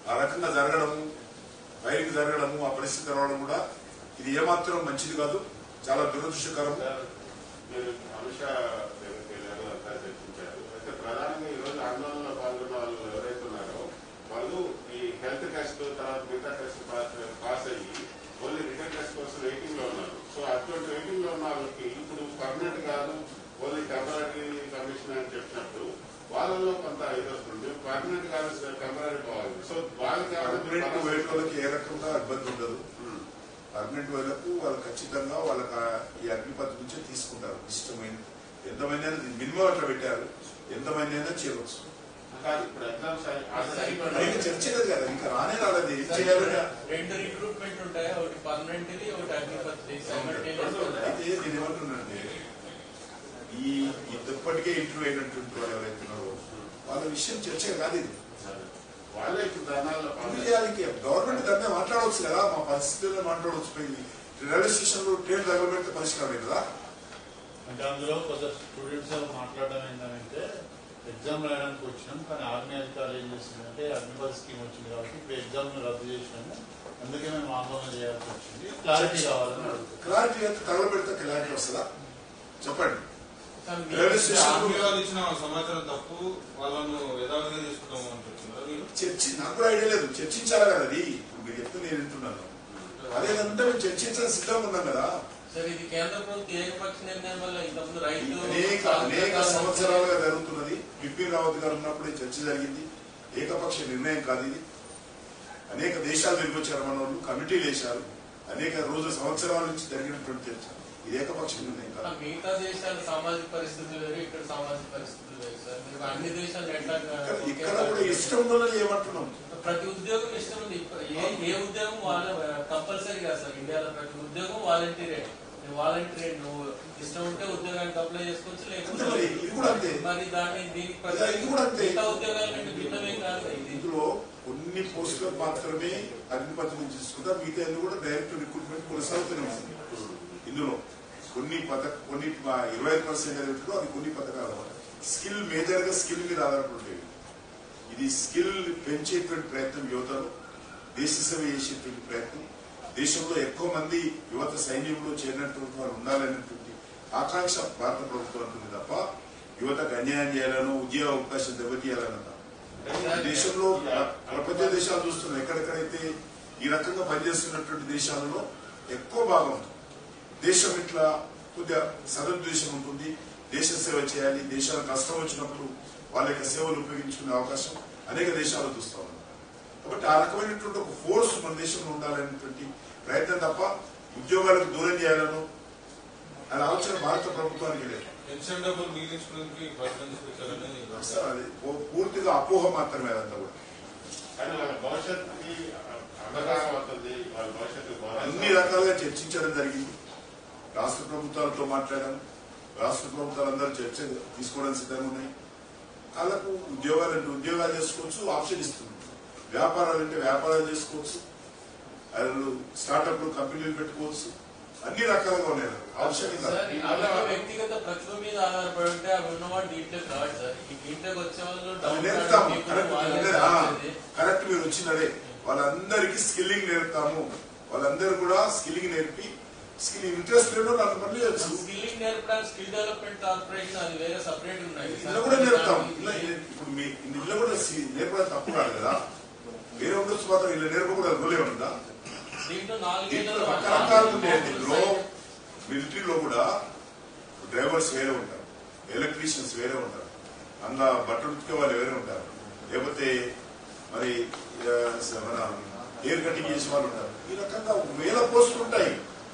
ఆ రకంగా జరగడము ఫైరింగ్ జరగడము ఆ పరిస్థితి రావడం కూడా ఇది ఏమాత్రం మంచిది కాదు చాలా దురదృష్టకరం మీరు అమిత్ షా దగ్గరికి వెళ్ళారు అంతా చర్చించారు అయితే ప్రధానంగా ఈ రోజు ఆందోళనలో పాల్గొన్న వాళ్ళు ఎవరైతే ఉన్నారో వాళ్ళు ఈ హెల్త్ టెస్ట్ తర్వాత మిగతా టెస్ట్ పాస్ పాస్ అయ్యి ఓన్లీ రిటర్న్ టెస్ట్ కోసం వెయిటింగ్ లో ఉన్నారు సో అటువంటి వెయిటింగ్ లో ఉన్న వాళ్ళకి ఇప్పుడు పర్మనెంట్ కాదు ఓన్లీ టెంపరీ కమిషన్ అని చెప్పినప్పుడు వాళ్ళలో కొంత ఇది వస్తుంది పర్మనెంట్ కాదు టెంపరీ పోవాలి సో వాళ్ళకి పర్మనెంట్ ఏమైనా వైట్ వాళ్ళకి ఏ రకంగా ఇబ్బంది ఉండదు ఉమ్. పర్మనెంట్ వాళ్ళకు వాళ్ళు ఖచ్చితంగా వాళ్ళకి ఆ ఈ అగ్నిపథ్ నుంచే తీసుకుంటారు ఇష్టమైన ఎంతమంది మినిమం అట్లా పెట్టారు ఎంతమంది అయినా చేయవచ్చు కాదు ఇప్పుడు ఎగ్జామ్స్ అయితే చర్చ లేదు కదా ఇంకా రానే రాలేదు ఏం చేయాలని రెండు రిక్రూట్మెంట్ ఉంటాయి ఒకటి పర్మనెంట్ ఒకటి అగ్నిపత్రి అయితే నేను ఏమంటున్నానంటే ఈ ఇప్పటికే ఇంటర్వ్యూ అయినటువంటి వాళ్ళు ఎవరైతే ఉన్నారో వాళ్ళ విషయం చర్చ కాదు ఇది వాళ్ళే ఇప్పుడు ధర్నాల్లో ఎందుకు పాల్గొన్నారు. చేయాలి గవర్నమెంట్ దాన్ని మాట్లాడవచ్చు కదా మా పరిస్థితుల్లో మాట్లాడవచ్చు పోయింది రైల్వే స్టేషన్ లో ట్రైన్ తగలబెడితే పరిష్కారం కదా అంటే అందులో కొంత స్టూడెంట్స్ మాట్లాడడం ఏంటంటే ఎగ్జామ్ రాయడానికి వచ్చినాం కానీ ఆర్మీ అధికారులు ఏం చేసిందంటే అగ్నిపథ్ స్కీమ్ వచ్చింది కాబట్టి ఇప్పుడు ఎగ్జామ్ రద్దు చేసినాము అందుకే మేము ఆందోళన చేయాల్సి వచ్చింది క్లారిటీ కావాలని అడుగుతాం క్లారిటీ అయితే తగలబెడితే క్లారిటీ వస్తుందా చెప్పండి రైల్వే స్టేషన్ ఆర్మీ వాళ్ళు ఇచ్చిన సమాచారం తప్పు వాళ్ళను యథావిధిగా తీసుకుంటాము అని చెప్తున్నారు మీరు చర్చి నాకు కూడా ఐడియా లేదు చర్చించాలి కదా అది ఇప్పుడు మీరు చెప్తే నేను వింటున్నాను అదేదంటే మేము చర్చించడానికి సిద్ధంగా ఉన్నాం కదా సార్ ఇది కేంద్ర ప్రభుత్వం ఏకపక్ష నిర్ణయం వల్ల ఇంతకుముందు రైతు అనేక అనేక సంవత్సరాలుగా జరుగుతున్నది బిపిన్ రావత్ గారు ఉన్నప్పుడే చర్చ జరిగింది ఏకపక్ష నిర్ణయం కాదు ఇది అనేక దేశాలు తిరిగి వచ్చారు మన వాళ్ళు కమిటీలు వేశారు అనేక రోజుల సంవత్సరాల నుంచి జరిగినటువంటి చర్చ ఇది ఏకపక్ష నిర్ణయం కాదు మిగతా దేశాల సామాజిక పరిస్థితులు వేరు ఇక్కడ సామాజిక పరిస్థితులు వేరు సార్ మీరు అన్ని దేశాలు ఎట్లా ఇక్కడ- ఇక్కడ కూడా ఇష్టం ఉన్నదని ఏమంటున్నాం ప్రతి ఉద్యోగం ఇష్టం ఉంది ఇప్పుడు ఏ ఏ ఉద్యోగం వాళ్ళ కంపల్సరీ కాదు సార్ ఇండియాలో ప్రతి ఉద్యోగం వాలంటీరే వాలంటీరే నువ్వు ఇష్టం ఉంటే ఉద్యోగానికి అప్లై చేసుకోవచ్చు అంతే మరి, ఇది కూడా అంతే. లేకపోతే మరి దాన్ని దీనికి అదే, ఇది కూడా అంతే. మిగతా ఉద్యోగాల నుండి భిన్నమేం కాదు కదా ఇది ఇందులో కొన్ని పోస్టులు మాత్రమే అగ్నిపథ్ నుంచి తీసుకుంటారు మిగతా అన్ని కూడా డైరెక్ట్ రిక్రూట్మెంట్ కొనసాగుతూనే ఉంటుంది ఇందులో కొన్ని పథక కొన్ని ఇరవై ఐదు పర్సెంట్ ఏదైతుందో అది కొన్ని పథకాలు స్కిల్ మేజర్ గా స్కిల్ మీద ఆధారపడేవి ఇది స్కిల్ పెంచేటువంటి ప్రయత్నం యువతలో దేశ సేవ చేసేటువంటి ప్రయత్నం దేశంలో ఎక్కువ మంది యువత సైన్యంలో చేరినటువంటి వారు ఉండాలనేటువంటి ఆకాంక్ష భారత ప్రభుత్వం ఉంటుంది తప్ప యువతకు అన్యాయం చేయాలనో ఉద్యోగ అవకాశం దెబ్బతీయాలన్నా దేశంలో ప్ర- ప్రపంచ దేశాలు చూస్తున్నాం ఎక్కడెక్కడైతే ఈ రకంగా పనిచేస్తున్నటువంటి దేశాలలో ఎక్కువ భాగం దేశం ఇట్లా కొద్దిగా సదుద్దేశం ఉంటుంది దేశ సేవ చేయాలి దేశాల కష్టం వచ్చినప్పుడు వాళ్ళ యొక్క సేవలు ఉపయోగించుకునే అవకాశం అనేక దేశాలు చూస్తా ఉన్నాం కాబట్టి ఆ రకమైనటువంటి ఒక ఫోర్స్ మన దేశంలో ఉండాలనేటువంటి ప్రయత్నం తప్ప ఉద్యోగాలకు దూరం చేయాలను అనే ఆలోచన భారత ప్రభుత్వానికి లేదు పెన్షన్ డబ్బులు మిగిలించుకోవడానికి ప్రయత్నం తీసుకొచ్చారని అసలు అది పూ- పూర్తిగా అపోహ మాత్రమే అదంతా కూడా కానీ వాళ్ళ భవిష్యత్తుకి అంధకారం అవుతుంది వాళ్ళ భవిష్యత్తు అన్ని రకాలుగా చర్చించడం జరిగింది రాష్ట్ర ప్రభుత్వాలతో మాట్లాడాం రాష్ట్ర ప్రభుత్వాలు అందరూ చర్చ తీసుకోవడానికి సిద్ధంగా ఉన్నాయి వాళ్ళకు ఉద్యోగాలు అంటే ఉద్యోగాలు చేసుకోవచ్చు ఆప్షన్ ఇస్తుంది వ్యాపారాలు అంటే వ్యాపారాలు చేసుకోవచ్చు వాళ్ళు స్టార్టప్లు కంపెనీలు పెట్టుకోవచ్చు అన్ని రకాలుగా ఉన్నాయి ఆప్షన్ ఇంకా సార్ అలాగే వ్యక్తిగత ప్రతిభ మీద ఆధారపడి ఉంటే అవి ఉన్నవాడు దీంట్లోకి రాడు సార్ ఈ దీంట్లోకి వచ్చే వాళ్ళు అది డౌన్ నేర్పుతాము people కరెక్ట్ వాళ్ళే మీరు ఆ, వచ్చేది. కరెక్ట్ మీరు వచ్చినదే వాళ్ళందరికీ స్కిల్లింగ్ నేర్పుతాము వాళ్ళందరూ కూడా స్కిల్లింగ్ నేర్పి స్కిల్ ఇంట్రెస్ట్ లేదో నన్ను మళ్ళీ స్కిల్లింగ్ నేర్పడానికి స్కిల్ డెవలప్మెంట్ కార్పొరేషన్ అది వేరే సపరేట్ ఉన్నాయి ఇందులో కూడా నేర్పుతాం ఇలా ఇప్పుడు మీ ఇందులో కూడా సి- నేర్పడం తప్పు కాదు కదా వేరే ఉండొచ్చు మాత్రం ఇలా నేర్పకూడదు రూలే ఉంటుందా దీంట్లో దీంట్లో నాలుగేళ్ళు రకరకాలు ఉంటాయండి ఇందులో మిలిటరీలో కూడా డ్రైవర్స్ వేరే ఉంటారు ఎలక్ట్రీషియన్స్ వేరే ఉంటారు అందులో బట్టలు ఉతికే వాళ్ళు వేరే ఉంటారు లేకపోతే మరి ఆ, స- మన ఎయిర్ కటింగ్ చేసే వాళ్ళు ఉంటారు ఈ రకంగా వేల పోస్టులు ఉంటాయి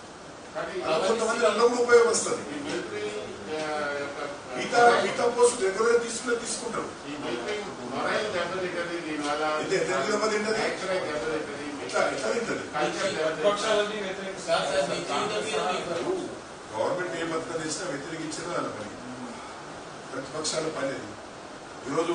కానీ అలా కొంతమంది అందులో కూడా ఉపయోగం వస్తుంది ఈ మిలిటరీ యొక్క మిగతా మిగతా పోస్టులు రెగ్యులర్ తీసుకునే తీసుకుంటారు ఈ మిలిటరీ మొరైల్ దెబ్బతింటది దీనివల్ల ఎంత- ఎంత దెబ్బతింటది? యాక్చువల్ దెబ్బతింటది ఎట్లా ఎట్లా తింటది కల్చర్ దెబ్బతింటది పక్షాలన్నీ వ్యతిరేక సార్ సార్ మీ జీవితం మీద మీకు గవర్నమెంట్ ఏ పథకం చేసినా వ్యతిరేకించడం వాళ్ళ పని ప్రతిపక్షాల పని అది ఈరోజు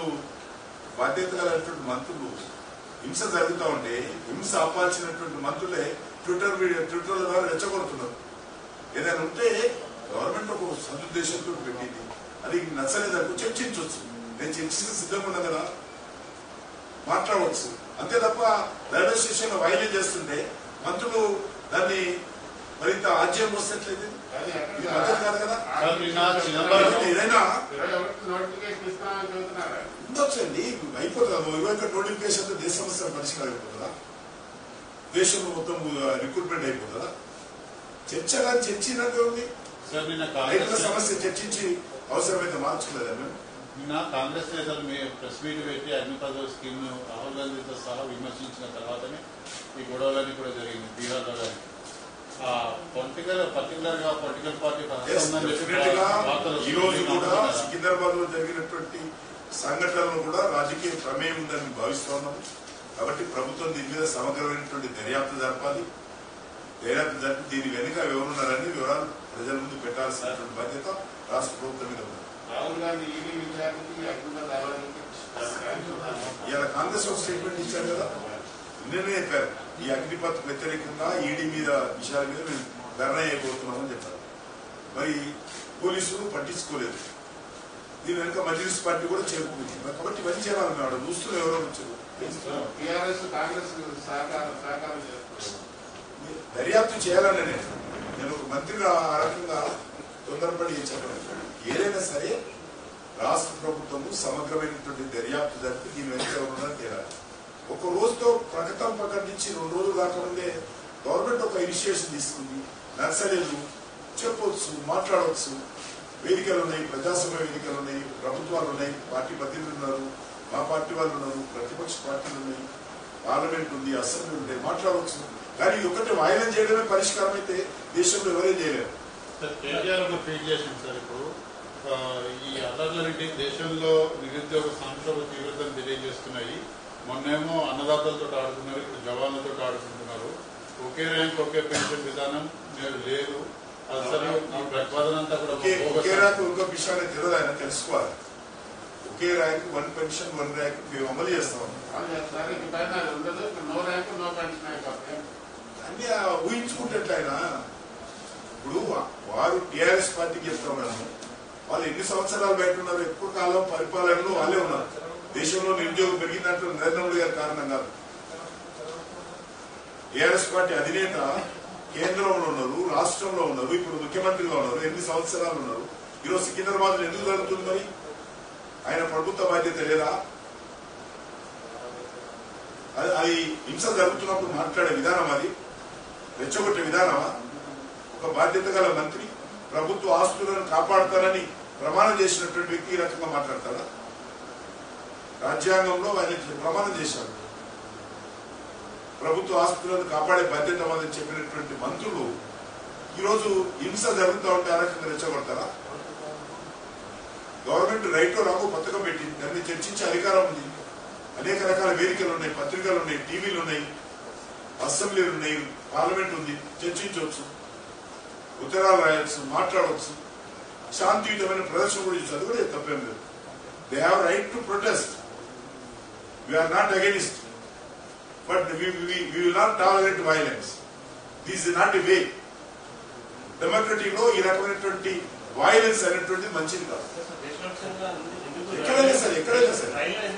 బాధ్యత కలిగినటువంటి మంత్రులు హింస జరుగుతూ ఉంటే హింస ఆపాల్సినటువంటి మంత్రులే ట్విట్టర్ మీడియా ట్విట్టర్ ద్వారా రెచ్చగొడుతున్నారు ఏదైనా ఉంటే గవర్నమెంట్ ఒక సదుద్దేశంతో పెట్టింది అది నచ్చలేదనుకో చర్చించవచ్చు నేను చర్చించిన సిద్ధంగా ఉన్నా కదా మాట్లాడవచ్చు అంతే తప్ప రైల్వే స్టేషన్ లో వైద్యం చేస్తుంటే మంత్రులు దాన్ని మరింత ఆజ్యం పోసినట్లయితే కానీ ఇది అక్కడ పద్ధతి కాదు కదా సార్ నిన్న చిదంబరం కాబట్టి ఏదైనా ఇరవై ఒకటి నోటిఫికేషన్ ఇస్తామని చెబుతున్నారు ఉండొచ్చండి అయిపోతుంది ఇరవై ఒక్క నోటిఫికేషన్ దేశ సమస్య పరిష్కారం అయిపోతుందా దేశంలో మొత్తం రిక్రూట్మెంట్ అయిపోతుందా చర్చ కానీ చర్చినట్టు ఉంది సార్ నిన్న రైతుల కాంగ్రెస్ సమస్య చర్చించి అవసరమైతే మార్చుకోలేదా మేము నిన్న కాంగ్రెస్ నేతలు మీ ప్రెస్ మీట్ పెట్టి అగ్నిపథ స్కీమ్ ను రాహుల్ గాంధీతో సహా విమర్శించిన తర్వాతనే ఈ గొడవలన్నీ కూడా జరిగింది బీహార్లో కానీ ఆ పొలిటికల్ పర్టికులర్ గా పొలిటికల్ పార్టీ Yes, ఉందని చెప్పి definitely గా వార్తలు ఈ రోజు వస్తున్నాయి. కూడా నమ్ముతున్నారా? సికింద్రాబాద్ లో జరిగినటువంటి సంఘటనలు కూడా రాజకీయ ప్రమేయం ఉందని భావిస్తా ఉన్నాము కాబట్టి ప్రభుత్వం దీని మీద సమగ్రమైనటువంటి దర్యాప్తు జరపాలి దర్యాప్తు జరిపి దీని వెనుక ఎవరున్నారని వివరాలు ప్రజల ముందు పెట్టాల్సినటువంటి బాధ్యత రాష్ట్ర ప్రభుత్వం మీద ఉంది రాహుల్ గాంధీ ఈడీ విచారణకి అగ్నిపథ అవ్వడానికి ఇవాళ కాంగ్రెస్ ఒక స్టేట్మెంట్ ఇచ్చారు కదా నిన్ననే చెప్పారు ఈ అగ్నిపత్ వ్యతిరేకంగా ఈడీ మీద విషయాల మీద మేము ధర్నా అయిపోతున్నామని చెప్పారు మరి పోలీసులు పట్టించుకోలేదు దీని వెనుక మజ్లిస్ పార్టీ కూడా చేరుకుంది కాబట్టి ఇవన్నీ చేయాలి మేము ఆడ చూస్తున్న ఎవరో వచ్చారు టీఆర్ఎస్ కాంగ్రెస్ సహకారం సహకారం చేస్తున్నారు దర్యాప్తు చేయాలని నేను నేను ఒక మంత్రిగా ఆ రకంగా తొందరపడి చెప్పడం ఏదైనా సరే రాష్ట్ర ప్రభుత్వము సమగ్రమైనటువంటి దర్యాప్తు జరిపి దీని వెనుక ఎవరున్నారని తేలాలి ఒక రోజుతో ప్రకటన ప్రకటించి రెండు రోజులు కాకముందే గవర్నమెంట్ ఒక ఇనిషియేషన్ తీసుకుంది నర్సరీలు చెప్పవచ్చు మాట్లాడవచ్చు వేదికలు ఉన్నాయి ప్రజాస్వామ్య వేదికలు ఉన్నాయి ప్రభుత్వాలు ఉన్నాయి పార్టీ ప్రతినిధులు ఉన్నారు మా పార్టీ వాళ్ళు ఉన్నారు ప్రతిపక్ష పార్టీలు ఉన్నాయి పార్లమెంట్ ఉంది అసెంబ్లీ ఉంటాయి మాట్లాడవచ్చు కానీ ఇది ఒకటి వాయిదా చేయడమే పరిష్కారం అయితే దేశంలో ఎవరేం చేయలేరు సార్ కేటీఆర్ ఒక ట్వీట్ చేసింది సార్ ఇప్పుడు ఆ, ఈ అల్లర్లన్నింటి దేశంలో నిరుద్యోగ సంక్షోభ తీవ్రతను తెలియజేస్తున్నాయి మొన్నేమో అన్నదాతలతో ఆడుతున్నారు ఇప్పుడు జవాన్లతో ఆడుకుంటున్నారు ఒకే ర్యాంక్ ఒకే పెన్షన్ విధానం నేడు లేదు అసలు ఈ ప్రతిపాదన అంతా కూడా ఒకే bogus. ఒకే ర్యాంక్ ఇంకో విషయాన్ని తెలియదు ఆయన తెలుసుకోవాలి ఒకే rank one pension one rank మేము అమలు చేస్తాం వాళ్ళు చేస్తారు ఇక పైన అది ఉండదు ఇప్పుడు నో ర్యాంక్ నో పెన్షన్ అయిపోతాయి అన్ని ఆ ఊహించుకుంటే ఆయన ఇప్పుడు వారు టిఆర్ఎస్ పార్టీకి చెప్తా ఉన్నాను వాళ్ళు ఎన్ని సంవత్సరాలు బయట ఉన్నారు ఎక్కువ కాలం పరిపాలనలో వాళ్ళే ఉన్నారు దేశంలో నిరుద్యోగం పెరిగినట్లు నరేంద్ర మోడీ గారి కారణం కాదు టిఆర్ఎస్ పార్టీ అధినేత కేంద్రంలో ఉన్నారు రాష్ట్రంలో ఉన్నారు ఇప్పుడు ముఖ్యమంత్రిగా ఉన్నారు ఎన్ని సంవత్సరాలు ఉన్నారు ఈరోజు సికింద్రాబాద్ ఎందుకు జరుగుతుంది మరి ఆయన ప్రభుత్వ బాధ్యత లేదా అది అది హింస జరుగుతున్నప్పుడు మాట్లాడే విధానం అది రెచ్చగొట్టే విధానమా ఒక బాధ్యత గల మంత్రి ప్రభుత్వ ఆస్తులను కాపాడతారని ప్రమాణం చేసినటువంటి వ్యక్తి ఈ రకంగా మాట్లాడతారా రాజ్యాంగంలో ఆయన ప్రమాణం చేశారు ప్రభుత్వ ఆస్తులను కాపాడే బాధ్యత మాదని చెప్పినటువంటి మంత్రులు ఈరోజు హింస జరుగుతూ ఉంటే ఆ రకంగా రెచ్చగొడతారా గవర్నమెంట్ రైట్ రాకు పథకం పెట్టింది దాన్ని చర్చించే అధికారం ఉంది అనేక రకాల వేదికలు ఉన్నాయి పత్రికలు ఉన్నాయి టీవీలు ఉన్నాయి అసెంబ్లీలు ఉన్నాయి పార్లమెంట్ ఉంది చర్చించవచ్చు ఉత్తరాలు రాయొచ్చు మాట్లాడవచ్చు శాంతియుతమైన ప్రదర్శన కూడా చేయొచ్చు అది కూడా తప్పేం లేదు they have right to protest we are not against but we will not tolerate violence this is not a way democratic లో ఈ రకమైనటువంటి వైలెన్స్ అనేటువంటిది మంచిది కాదు ఎక్కడైనా సరే ఎక్కడైనా సరే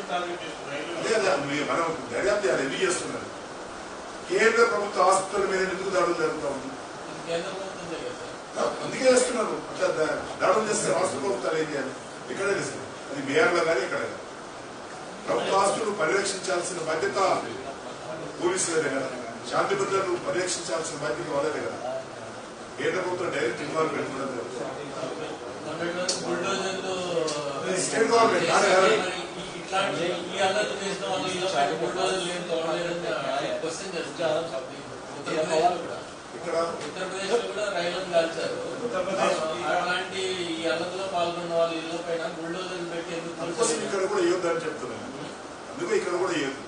అదే అదే మీ- మనం దర్యాప్తు చేయాలి ఎందుకు చేస్తున్నారు కేంద్ర ప్రభుత్వ ఆసుపత్రుల మీద ఎందుకు దాడులు జరుగుతూ ఉంది కేంద్ర ప్రభుత్వం కదా సార్ అందుకే చేస్తున్నారు అట్లా దా- దాడులు చేస్తే రాష్ట్ర ప్రభుత్వాలు ఏం చేయాలి ఎక్కడైనా సరే అది బీహార్లో కానీ ఎక్కడైనా ప్రభుత్వ ఆస్తులు పరిరక్షించాల్సిన బాధ్యత పోలీసులదే కదా శాంతి భద్రతలు పరిరక్షించాల్సిన బాధ్యత వాళ్ళదే కదా కేంద్ర ప్రభుత్వం డైరెక్ట్ ఇన్వాల్వ్మెంట్ ఉండదు మొన్నటి వరకు బుల్డోజర్లు స్టేట్ గవర్నమెంట్ నాదే కదా. మరి ఈ- ఇట్లాంటి ఈ అల్లర్లు చేసిన వాళ్ళు ఇలా పైన బుల్డోజర్లు ఏం తోడలేదని క్వశ్చన్ చేస్తారు ఉత్తరప్రదేశ్ లో కూడా ఇక్కడ ఉత్తరప్రదేశ్ లో కూడా రైళ్లను కాల్చారు అలాంటి ఈ అల్లర్లో పాల్గొన్న వాళ్ళ ఇళ్ల పైన బుల్డోజర్లు పెట్టి ఎందుకు అందుకోసం కూల్చలేదు? ఇక్కడ కూడా ఇవ్వద్దు అని చెప్తున్నాను అందుకే ఇక్కడ కూడా ఇవ్వద్దు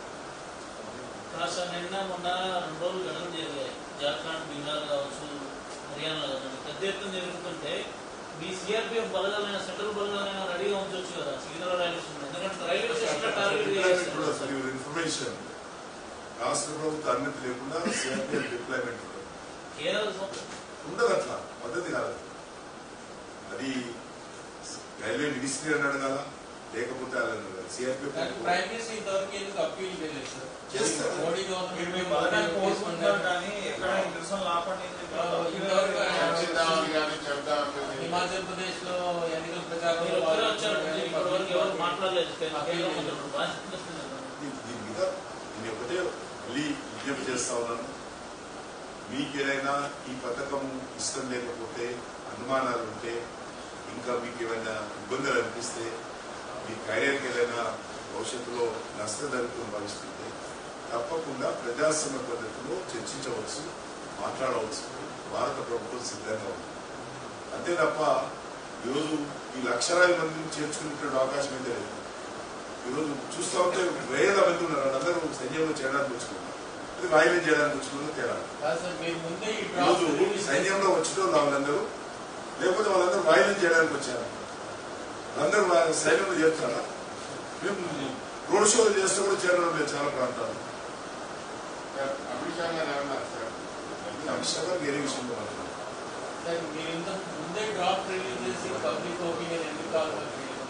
కాస్త నిన్న మొన్న రెండు రోజులు గణన జరిగాయి జార్ఖండ్ బీహార్ కావచ్చు హర్యానా కావచ్చు పెద్ద ఎత్తున జరుగుతుంటే మీ సిఆర్పిఎఫ్ బలగాలైన సెంట్రల్ బలగాలైన రెడీగా ఉంచవచ్చు కదా సికింద్రాబాద్ రైల్వే స్టేషన్ ఎందుకంటే రైల్వే స్టేషన్ టార్గెట్ డిప్లాయ్మెంట్ కూడా చేస్తారు సార్ ఇవి ఇన్ఫర్మేషన్ రాష్ట్ర ప్రభుత్వ అనుమతి లేకుండా సిఆర్పిఎఫ్ డిప్లాయ్మెంట్ ఉండదు. కేరళ సం- ఉండదు అట్లా పద్ధతి కాదు అది రైల్వే మినిస్ట్రీ అని అడగాల లేకపోతే సిఆర్పిఎఫ్ కానీ ప్రైమ్ మినిస్టర్ ఇంతవరకు ఎందుకు అప్పీల్ చేయలేదు సార్ చేస్తారు. మోడీ మీరు గవర్నమెంట్ మీ పథకాన్ని కోరుకుంటున్నారు కానీ ఎక్కడ నిరసనలు ఆపండి అని చెప్పి ఇంతవరకు చర్చిద్దామని కానీ చెప్దామని హిమాచల్ ప్రదేశ్ లో ఎన్నికల ప్రచారం మీరు ఒక్కరే వచ్చారు ఇప్పటి వరకు ఎవరు మాట్లాడలేదు కేంద్ర మంత్రులు బాధ్యత దీని దీని మీద నేను ఒకటే మళ్ళీ విజ్ఞప్తి చేస్తా ఉన్నాను మీకు ఏదైనా ఈ పథకం ఇష్టం లేకపోతే అనుమానాలు ఉంటే ఇంకా మీకు ఏమైనా ఇబ్బందులు అనిపిస్తే మీ కెరీర్కి ఏదైనా భవిష్యత్తులో నష్టం జరుగుతుందని భావిస్తుంటే తప్పకుండా ప్రజాస్వామ్య పద్ధతిలో చర్చించవచ్చు మాట్లాడవచ్చు భారత ప్రభుత్వం సిద్ధంగా ఉంది అంతే తప్ప ఈరోజు ఈ లక్షలాది మందిని చేర్చుకునేటువంటి అవకాశం అయితే లేదు ఈరోజు చూస్తూ ఉంటే వేల మంది ఉన్నారు వాళ్ళందరూ సైన్యంలో చేయడానికి వచ్చుకున్నారు అది వాయిలెన్స్ చేయడానికి వచ్చుకున్నారు తేడా కాదు సార్ మీరు ముందే ఈ ఈరోజు డ్రాఫ్ట్ సైన్యంలో వచ్చిన వాళ్ళందరూ లేకపోతే వాళ్ళందరూ వాయిలెన్స్ చేయడానికి వచ్చారు వాళ్ళందరూ వా- సైన్యంలో చేస్తారా మేము రోడ్ షోలు చేస్తే కూడా చేరడం లేదు చాలా ప్రాంతాలు సార్ అమిత్ షా గారు ఏమన్నారు సార్ అమిత్ షా గారు వేరే విషయంలో మాట్లాడారు సార్ మీరు ఇంత ముందే డ్రాఫ్ట్ రిలీజ్ చేసి పబ్లిక్ ఒపీనియన్ ఎందుకు కావాలి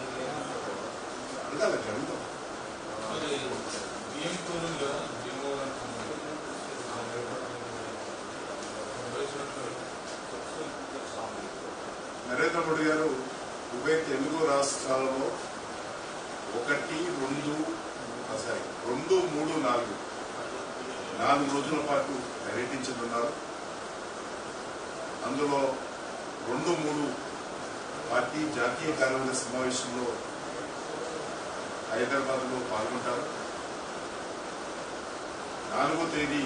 అడగాలి అడుగుతాం మరి ఏం కోరుగా జమ్మూ నరేంద్ర మోడీ గారు ఉభయ తెలుగు రాష్ట్రాలలో ఒకటి రెండు సారీ రెండు మూడు నాలుగు నాలుగు రోజుల పాటు పర్యటించనున్నారు అందులో రెండు మూడు పార్టీ జాతీయ కార్యవర్గ సమావేశంలో హైదరాబాద్ లో పాల్గొంటారు నాలుగో తేదీ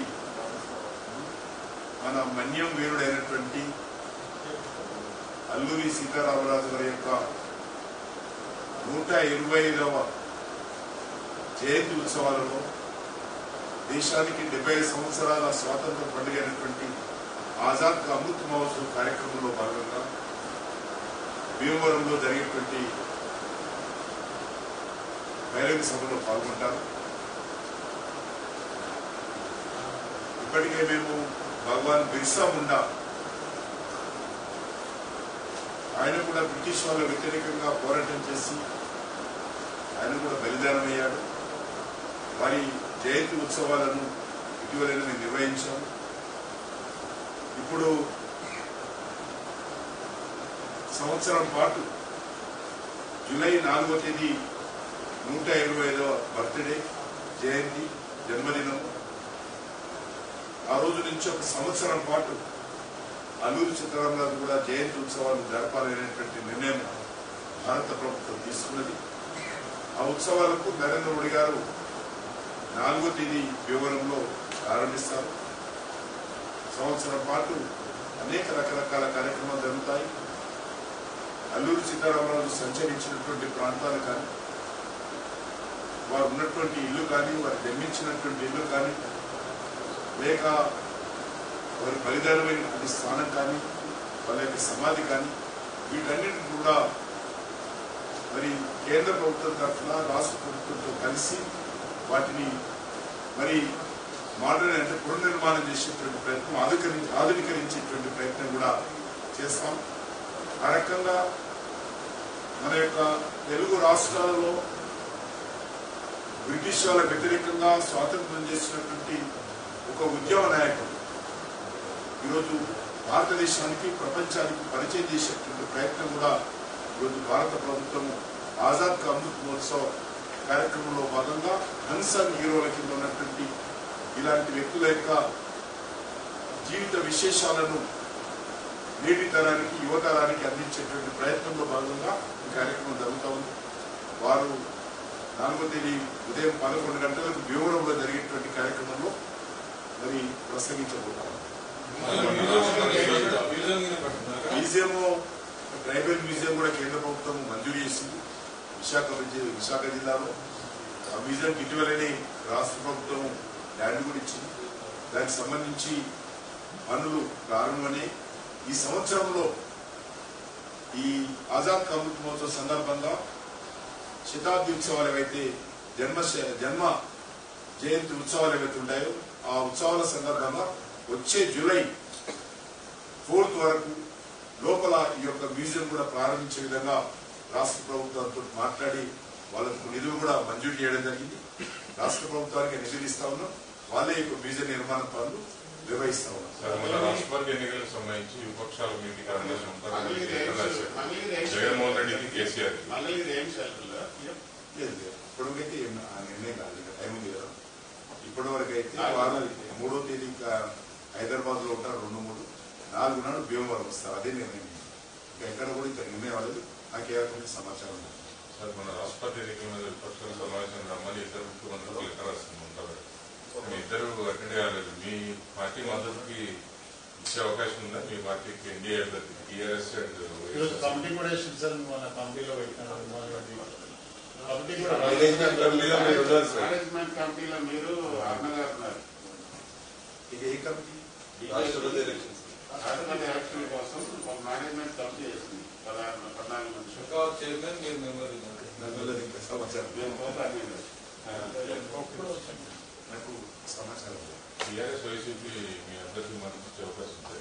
మన మన్యం వీరుడైనటువంటి అల్లూరి సీతారామరాజు గారి యొక్క నూట ఇరవై ఐదవ జయంతి ఉత్సవాలలో దేశానికి డెబ్బై ఐదు సంవత్సరాల స్వాతంత్ర పండుగ అయినటువంటి ఆజాద్ కా అమృత్ మహోత్సవ్ కార్యక్రమంలో భాగంగా భీమవరంలో జరిగేటువంటి బహిరంగ సభలో పాల్గొంటారు ఇప్పటికే మేము భగవాన్ బిర్సా ముండా ఆయన కూడా బ్రిటిష్ వాళ్ళ వ్యతిరేకంగా పోరాటం చేసి ఆయన కూడా బలిదానం అయ్యాడు వారి జయంతి ఉత్సవాలను ఇటీవలనే మేము నిర్వహించాము ఇప్పుడు సంవత్సరం పాటు జూలై నాలుగో తేదీ నూట ఇరవై ఐదవ బర్త్డే జయంతి జన్మదినం ఆ రోజు నుంచి ఒక సంవత్సరం పాటు అల్లూరి సీతారామరాజు కూడా జయంతి ఉత్సవాలు జరపాలనేటువంటి నిర్ణయం భారత ప్రభుత్వం తీసుకున్నది ఆ ఉత్సవాలకు నరేంద్ర మోడీ గారు నాలుగో తేదీ వివరంలో ప్రారంభిస్తారు సంవత్సరం పాటు అనేక రకరకాల కార్యక్రమాలు జరుగుతాయి అల్లూరి సీతారామరాజు సంచరించినటువంటి ప్రాంతాలు కానీ వారు ఉన్నటువంటి ఇల్లు కానీ వారు జన్మించినటువంటి ఇల్లు కానీ లేక వారి బలిదానమైనటువంటి స్థానం కానీ వాళ్ళ యొక్క సమాధి కానీ వీటన్నిటిని కూడా మరి కేంద్ర ప్రభుత్వం తరఫున రాష్ట్ర ప్రభుత్వంతో కలిసి వాటిని మరి మోడర్న్ అంటే పునర్నిర్మాణం చేసేటువంటి ప్రయత్నం ఆధుకరి ఆధునీకరించేటువంటి ప్రయత్నం కూడా చేస్తాం ఆ రకంగా మన యొక్క తెలుగు రాష్ట్రాలలో బ్రిటిష్ వాళ్ళ వ్యతిరేకంగా స్వాతంత్రం చేసినటువంటి ఒక ఉద్యమ నాయకుడు ఈరోజు భారతదేశానికి ప్రపంచానికి పరిచయం చేసేటువంటి ప్రయత్నం కూడా ఈరోజు భారత ప్రభుత్వం ఆజాద్ కా అమృత్ మహోత్సవ్ కార్యక్రమంలో భాగంగా అన్సంగ్ హీరోల కింద ఉన్నటువంటి ఇలాంటి వ్యక్తుల యొక్క జీవిత విశేషాలను నేటి తరానికి యువతరానికి అందించేటువంటి ప్రయత్నంలో భాగంగా ఈ కార్యక్రమం జరుగుతూ ఉంది వారు నాలుగో తేదీ ఉదయం పదకొండు గంటలకు భీమవరంలో జరిగేటువంటి కార్యక్రమంలో మరి ప్రసంగించబోతారు మ్యూజియం ట్రైబల్ మ్యూజియం కూడా కేంద్ర ప్రభుత్వం మంజూరు చేసింది విశాఖ విజయ- విశాఖ జిల్లాలో ఆ మ్యూజియం ఇటీవలనే రాష్ట్ర ప్రభుత్వం ల్యాండ్ కూడా ఇచ్చింది దానికి సంబంధించి పనులు ప్రారంభమని ఈ సంవత్సరంలో ఈ ఆజాద్ కా అమృత్ మహోత్సవ్ సందర్భంగా శతాబ్ది ఉత్సవాలు ఏవైతే జన్మ శ- జన్మ జయంతి ఉత్సవాలు ఏవైతే ఉంటాయో ఆ ఉత్సవాల సందర్భంగా వచ్చే జూలై ఫోర్త్ వరకు లోపల ఈ యొక్క మ్యూజియం కూడా ప్రారంభించే విధంగా రాష్ట్ర ప్రభుత్వంతో మాట్లాడి వాళ్ళకు నిధులు కూడా మంజూరు చేయడం జరిగింది రాష్ట్ర ప్రభుత్వానికి నిధులు ఇస్తా ఉన్నాం వాళ్ళే ఈ మ్యూజియం నిర్మాణ పనులు నిర్వహిస్తా ఉన్నారు సార్ మన రాష్ట్రపతి ఎన్నికలకు సంబంధించి విపక్షాలు మీటింగ్ ఆర్గనైజ్ ఉంటారు మంగళగిరి ఎక్కడ AIIMS sir? Mangalagiri AIIMS Jaganmohan రెడ్డికి కేసీఆర్ కి. మంగళగిరి ఎయిమ్స్ వెళ్తుందా లేదు లేదు ఇప్పటికైతే ఏం ఆ నిర్ణయం కాదు ఇంకా టైం ఉంది కదా ఇప్పటి వరకు అయితే నాలుగు వారు రోజులు. మూడో తేదీ హైదరాబాద్ లో ఉంటారు రెండు మూడు నాలుగు నాడు భీమవరం వస్తారు అదే నిర్ణయం ఇంకా ఎక్కడ కూడా ఇంకా నిర్ణయం అవ్వలేదు నాకు ఏ రకమైన సమాచారం లేదు సార్ మన రాష్ట్రపతి ఎన్నికల మీద విపక్షాల సమావేశం రమ్మని ఇద్దరు ముఖ్యమంత్రులు లెక్క రాస్తుంది ఉంటారు మీ ఇద్దరు అటెండ్ కాలేదు మీ పార్టీ మద్దతుకి ఇచ్చే అవకాశం ఉందా మీ పార్టీకి ఎన్డీఏ అభ్యర్థి టీఆర్ఎస్ అండ్ ఈరోజు కమిటీ కూడా వేసింది సార్ మన కమిటీలో పెట్టినారు కమిటీ కూడా మేనేజ్మెంట్ కమిటీలో మీరు ఉన్నారు సార్. మేనేజ్మెంట్ కమిటీలో మీరు అన్నగా ఉన్నారు ఇక ఏ కమిటీ రాష్ట్రపతి ఎలక్షన్స్ రాష్ట్రపతి ఎలక్షన్ కోసం ఒక మేనేజ్మెంట్ కమిటీ చేసింది పదహారు పద్నాలుగు మంది ఇంకా చైర్మన్ మీరు మెంబర్ నాకు తెలియదు ఇంకా సమాచారం మేము పోతాను నాకు సమాచారం లేదు. టీఆర్ఎస్ వైసీపీ మీ అభ్యర్థి మద్దతు ఇచ్చే అవకాశం ఉంది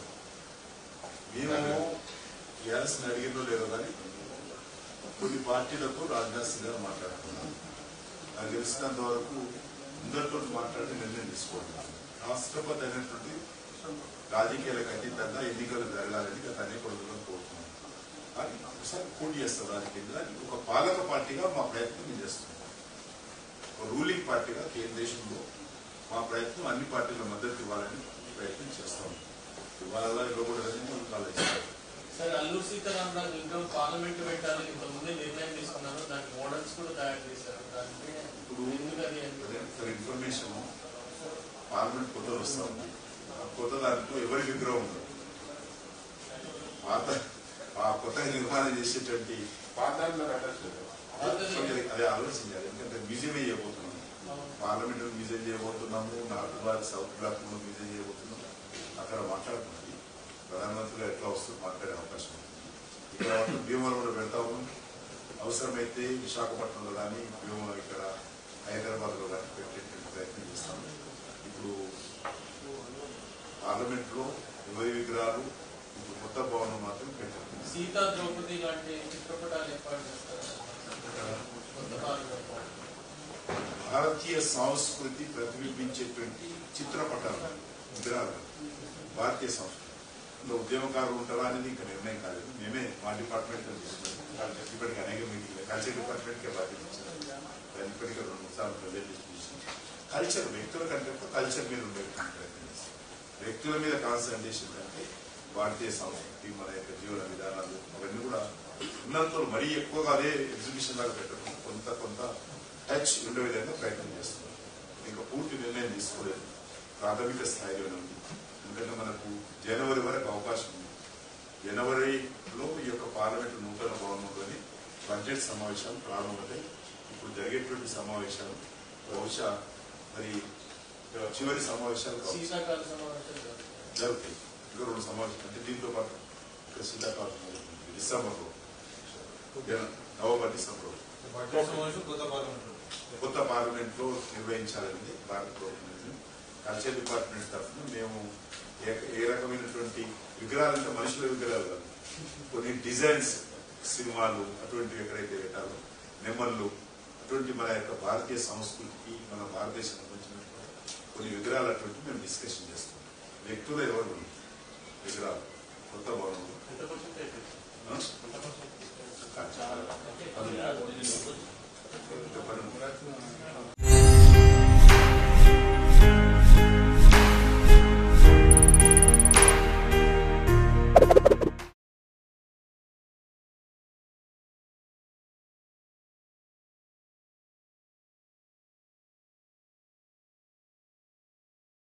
మేము టీఆర్ఎస్ అడిగినో లేదో కానీ కొన్ని పార్టీలతో రాజ్నాథ్ సింగ్ గారు మాట్లాడుతున్నాం నాకు తెలిసినంత వరకు అందరితో మాట్లాడి నిర్ణయం తీసుకోండి రాష్ట్రపతి అనేటువంటి రాజకీయాలకు అతీతంగా ఎన్నికలు జరగాలని గత అనేక రోజులను కోరుతున్నాం కానీ ఒకసారి పోటీ చేస్తాం రాజకీయంగా దానికి ఒక పాలక పార్టీగా మా ప్రయత్నం మేము చేస్తున్నాం ఒక రూలింగ్ పార్టీగా కేంద్ర దేశంలో మా ప్రయత్నం అన్ని పార్టీల మద్దతు ఇవ్వాలని ప్రయత్నం చేస్తాం ఇవాళ ఇవ్వకూడదని మనకు ఆలోచిస్తాం సార్ అల్లూరు సీతారామరాజు ఇంకా పార్లమెంట్ పెట్టాలని ఇంతకుముందే నిర్ణయం తీసుకున్నారు దానికి మోడల్స్ కూడా తయారు చేశారు దానికి ఇప్పుడు ఎందుకు అది అని అదే ఫర్ ఇన్ఫర్మేషన్ పార్లమెంట్ కొత్తలు వస్తా ఉంది ఆ కొత్త దాంట్లో ఎవరి విగ్రహం ఉండదు పాత ఆ కొత్తగా నిర్మాణం చేసేటువంటి పాతాలను పెట్టచ్చు కొంచెం అదే ఆలోచించాలి ఎందుకంటే మ్యూజియం చేయబోతున్నాం పార్లమెంట్ మ్యూజియం చేయబోతున్నాము north block south block museum చేయబోతున్నాము అక్కడ మాట్లాడుతుంది ప్రధానమంత్రిగా ఎట్లా వస్తుంది మాట్లాడే అవకాశం ఉంది ఇక్కడ మాత్రం భీమవరంలో పెడతా ఉన్నాం అవసరమైతే విశాఖపట్నంలో కానీ భీమ ఇక్కడ హైదరాబాద్లో కానీ పెట్టేటువంటి ప్రయత్నం చేస్తాం ఇప్పుడు పార్లమెంట్లో ఎవరి విగ్రహాలు ఇప్పుడు కొత్త భవనం మాత్రం పెట్టారు సీతా ద్రౌపది లాంటి చిత్రపటాలు ఏర్పాటు చేస్తారు కొత్త పార్లమెంట్ భారతీయ సంస్కృతి ప్రతిబింబించేటువంటి చిత్రపటాలు విగ్రహాలు భారతీయ సంస్కృతి ఇందులో ఉద్యమకారులు ఉంటారా అనేది ఇంకా నిర్ణయం కాలేదు మేమే మా డిపార్ట్మెంట్ తీసుకున్నాం ఇప్పటికి అనేక మీటింగ్ కల్చర్ డిపార్ట్మెంట్కే బాధ్యత ఇచ్చారు దాన్ని ఇప్పటికే రెండు మూడు సార్లు ప్రజెంట్ చేసి కల్చర్ వ్యక్తుల కంటే కూడా కల్చర్ మీద ఉండేటువంటి ప్రయత్నం చేస్తాం వ్యక్తుల మీద కాన్సన్ట్రేషన్ కంటే భారతీయ సంస్కృతి మన యొక్క జీవన విధానాలు అవన్నీ కూడా ఉన్నంతలో మరీ ఎక్కువగా అదే ఎగ్జిబిషన్ లాగా పెట్టడం కొంత కొంత టచ్ ఉండే విధంగా ప్రయత్నం చేస్తున్నాం ఇంకా పూర్తి నిర్ణయం తీసుకోలేదు ప్రాథమిక స్థాయిలోనే ఉంది ఎందుకంటే మనకు జనవరి వరకు అవకాశం ఉంది జనవరిలో ఈ యొక్క పార్లమెంటు నూతన భవనంలోని బడ్జెట్ సమావేశాలు ప్రారంభమవుతాయి ఇప్పుడు జరిగేటువంటి సమావేశాలు బహుశా మరి చివరి సమావేశాలు కావచ్చు. శీతాకాల సమావేశాలు జరుగుతాయి. జరుగుతాయి ఇంకా రెండు సమావేశాలు అంటే దీంతో పాటు ఇంకా శీతాకాలం జరుగుతుంది. డిసెంబర్లో జన- నవంబర్ డిసెంబర్లో బడ్జెట్ సమావేశం కొత్త పార్లమెంట్ కొత్త పార్లమెంట్ లో నిర్వహించాలని భారత ప్రభుత్వం కల్చర్ డిపార్ట్మెంట్ తరఫున మేము ఏ- ఏ రకమైనటువంటి విగ్రహాలు అంటే మనుషుల విగ్రహాలు కాదు కొన్ని డిజైన్స్ సినిమాలు అటువంటివి ఎక్కడైతే పెట్టాలో నెమ్మళ్ళు అటువంటి మన యొక్క భారతీయ సంస్కృతికి మన భారతదేశం సంబంధించినటువంటి కొన్ని విగ్రహాలు అటువంటివి మేము డిస్కషన్ చేస్తాం వ్యక్తులు ఎవరు ఉండరు. విగ్రహాలు కొత్త భవనంలో ఆ? కాదు. అంటే చెప్పండి.